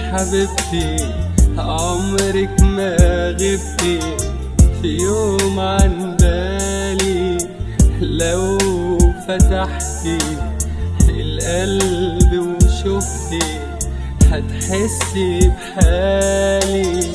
حبيبتي عمرك ما غبتي في يوم عن بالي لو فتحتي القلب وشفتي هتحسي بحالي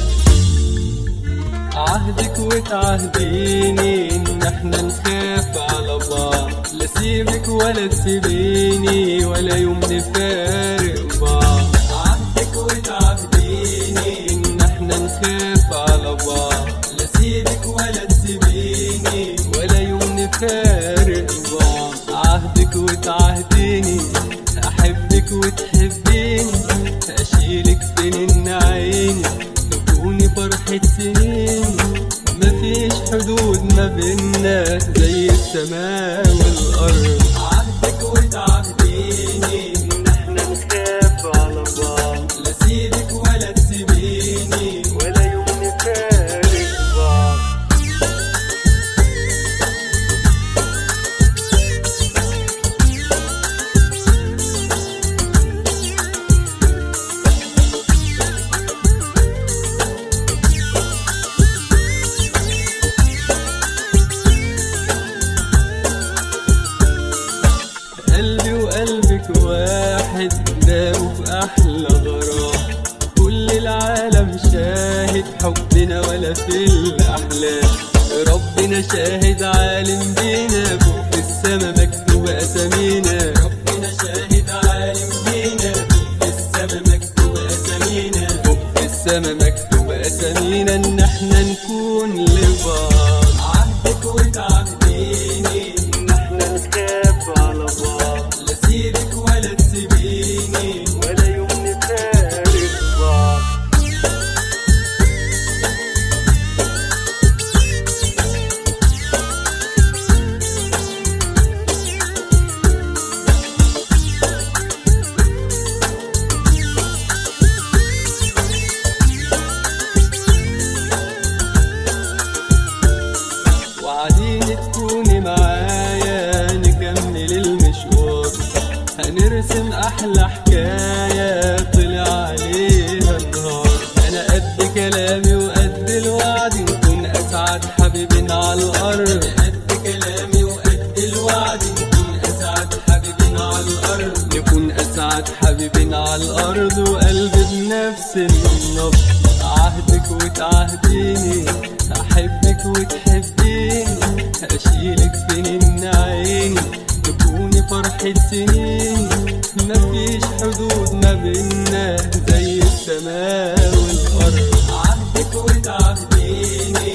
عهدك وتعهديني ان احنا نخاف على بعض لا سيبك ولا تسيبيني ولا يوم نفارق بعض عهدك وتعهديني ان احنا نخاف على بعض لا سيبك ولا تسيبيني ولا يوم نفارق بعض عهدك وتعهديني احبك وتحبيني اشيلك بين عيني تكوني فرحة سنين مفيش حدود ما بينا زي السماء والأرض عهدك وتعهديني إن احنا نخاف على بعض لا سيبك ولا تسيبيني ولا يوم نفارق بعض قلبي وقلبك واحد داوا في أحلى غرام كل العالم شاهد حبنا ولا في الأحلام ربنا شاهد عالم بينا فوق في السما مكتوب أسامينا ربنا شاهد عالم بينا فوق في السما مكتوب أسامينا فوق في السما مكتوب أسامينا إن احنا نكون لبعض عهدك وتعهديني إن احنا نخاف على بعض لا سيبك ولا تسيبيني ولا يوم نفارق بعض وعديني تكوني معايا نكمل المشوار هنرسم احلى حكاية طلع عليها النهار انا قد كلامي وقد الوعد نكون اسعد حبيبين على الارض قد كلامي وقد الوعد نكون اسعد حبيبين على الارض نكون اسعد حبيبين على الارض وقلبي بنفس النبض عهدك وتعهديني احبك وتحبيني اشيلك بين عيني تكوني فرحة سنين مفيش حدود ما بينا زي السماء والارض عهدك وتعهديني